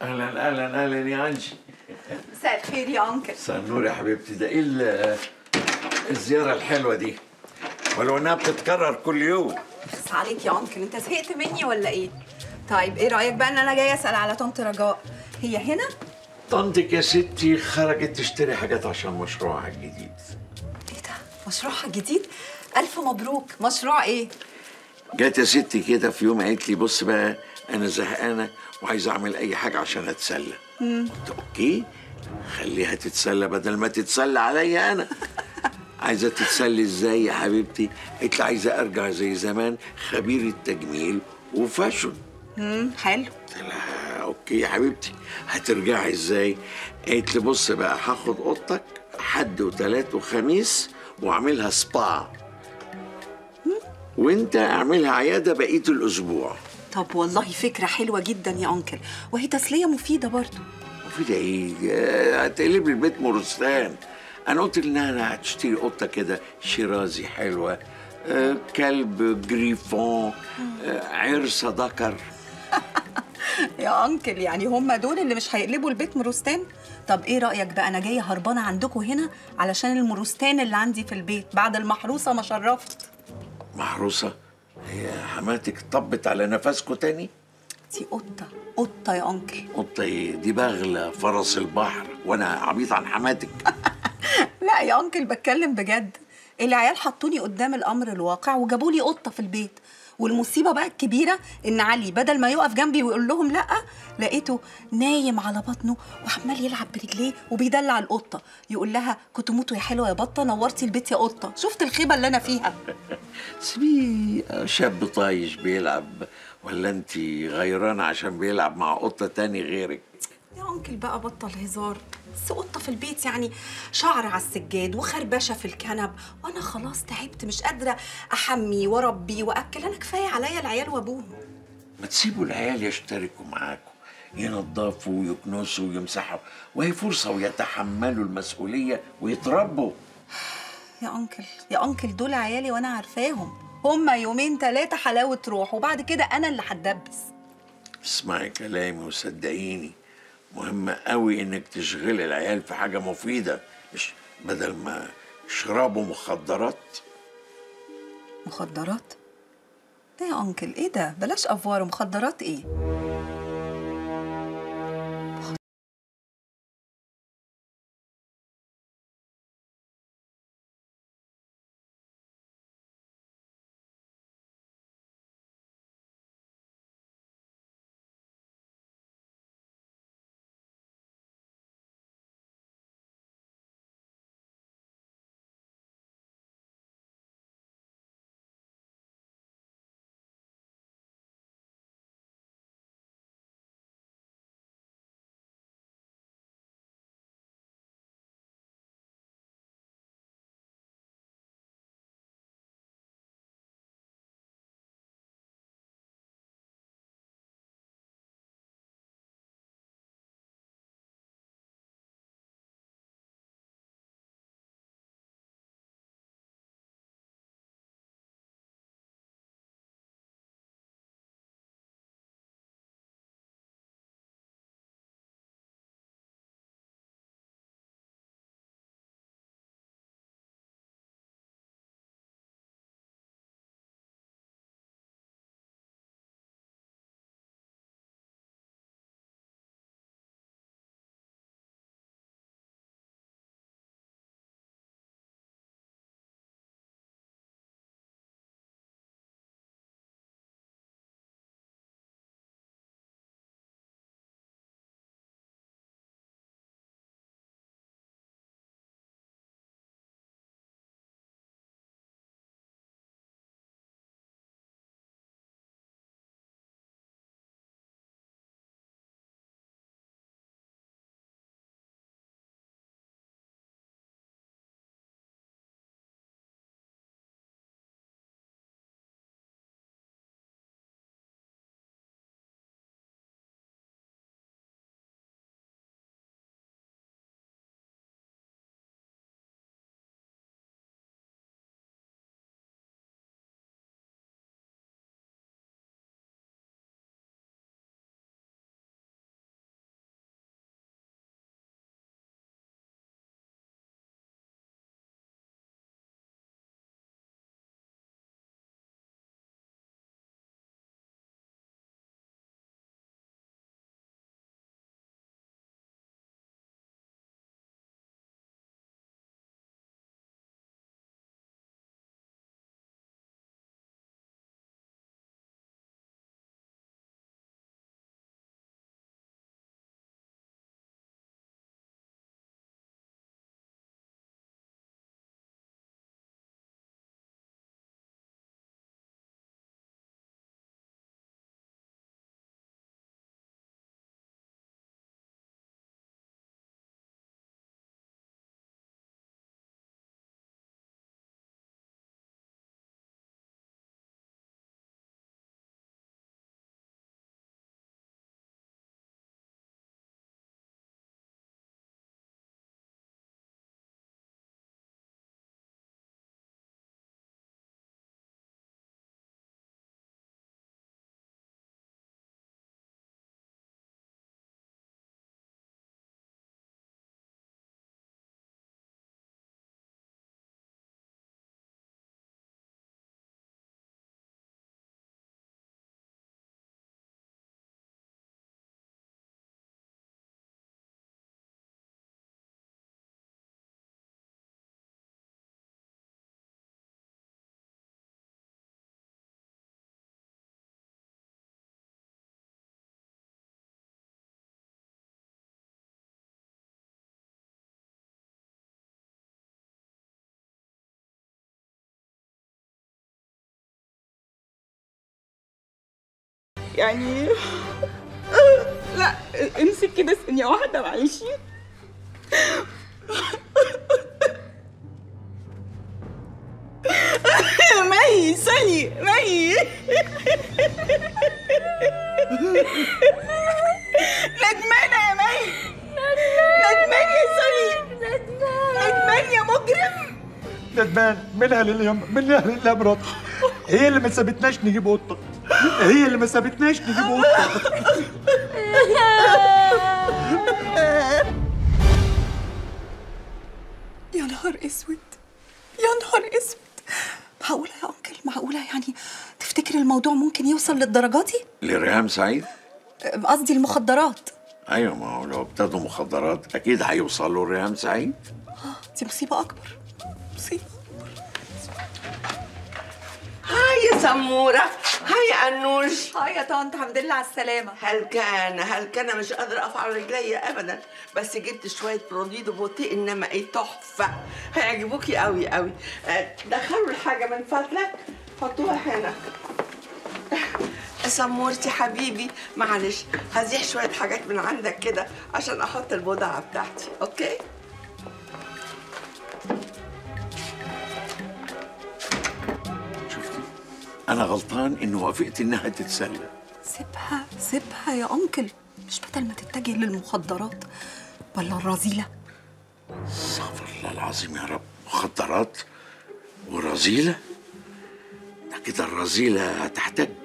اهلا اهلا اهلا يا انجي مساء الخير يا انكل مساء النور يا حبيبتي ده ايه ال- الزياره الحلوه دي ولو انها بتتكرر كل يوم بس عليك يا انكل انت زهقت مني ولا ايه طيب ايه رايك بقى ان انا جايه اسال على طنط رجاء هي هنا طنطك يا ستي خرجت تشتري حاجات عشان مشروعها الجديد ايه ده مشروعها جديد الف مبروك مشروع ايه جت يا ستي كده في يوم قالت لي بص بقى انا زهقانه وعايزه اعمل اي حاجه عشان اتسلى قلت اوكي خليها تتسلى بدل ما تتسلى عليا انا عايزه تتسلي ازاي يا حبيبتي قلت لي عايزه ارجع زي زمان خبير التجميل وفاشن امم حلو قلت لها اوكي يا حبيبتي هترجعي ازاي قالت لي بص بقى هاخد اوضتك حد وتلات وخميس واعملها سبا وانت اعملها عياده بقيه الاسبوع طب والله فكره حلوه جدا يا انكل وهي تسليه مفيده برضو وفي ده ايه آه، هتقلب لي البيت مرستان انا قلت لها انا هتشتري قطه كده شيرازي حلوه آه، كلب جريفون آه، عرسه ذكر يا انكل يعني هم دول اللي مش هيقلبوا البيت مروستان طب ايه رايك بقى انا جايه هربانه عندكم هنا علشان المروستان اللي عندي في البيت بعد المحروسه ما شرفت محروسه هي حماتك طبت على نفسكوا تاني دي قطه قطه يا انكل قطه ايه دي بغله فرس البحر وانا عبيط عن حماتك لا يا انكل بتكلم بجد العيال حطوني قدام الامر الواقع وجابوا لي قطه في البيت والمصيبه بقى الكبيره ان علي بدل ما يقف جنبي ويقول لهم لا لقيته نايم على بطنه وعمال يلعب برجليه وبيدلع القطه يقول لها كنت موتوا يا حلوه يا بطه نورتي البيت يا قطه شفت الخيبه اللي انا فيها سيبيه شاب طايش بيلعب ولا انت غيرانه عشان بيلعب مع قطه تاني غيرك يا انكل بقى بطل هزار بس قطه في البيت يعني شعر على السجاد وخربشه في الكنب وانا خلاص تعبت مش قادره احمي واربي واكل انا كفايه عليا العيال وابوهم ما تسيبوا العيال يشتركوا معاكم ينظفوا ويكنسوا ويمسحوا وهي فرصة ويتحملوا المسؤولية ويتربوا يا انكل يا انكل دول عيالي وانا عارفاهم هما يومين ثلاثه حلاوه روح وبعد كده انا اللي هتدبس اسمعي كلامي وصدقيني مهم قوي انك تشغلي العيال في حاجة مفيدة مش بدل ما يشربوا مخدرات مخدرات ايه يا انكل ايه ده بلاش افوار مخدرات ايه يعني لا امسك كده ثانية واحدة معلش مي سالي مي ندمانة يا مي ندمان يا سالي ندمان يا مجرم ندمان منها لله منها لله مراتي هي اللي ما سابتناش نجيب قطه هي اللي ما سابتناش نجيب قطه يا نهار اسود يا نهار اسود معقولة يا انكل معقولة يعني تفتكر الموضوع ممكن يوصل للدرجة دي؟ لريهام سعيد قصدي المخدرات ايوه ما هو لو ابتدوا مخدرات اكيد هيوصلوا لريهام سعيد دي مصيبة أكبر مصيبة هاي يا سمورة هاي يا أنوش هاي يا طنط الحمد لله على السلامة هلكانة هلكانة مش قادرة أقف على رجلي أبدا بس جبت شوية بروديد وبوتي إنما إيه تحفة هيعجبوكي قوي قوي آه، دخلوا الحاجة من فضلك حطوها هنا سمورتي حبيبي معلش هزيح شوية حاجات من عندك كده عشان أحط البضاعة بتاعتي أوكي؟ شفتي انا غلطان انه وافقت انها تتسلى سيبها سيبها يا أنكل مش بدل ما تتجه للمخدرات ولا الرذيلة استغفر الله العظيم يا رب مخدرات ورذيلة ده كده الرذيلة هتحتاج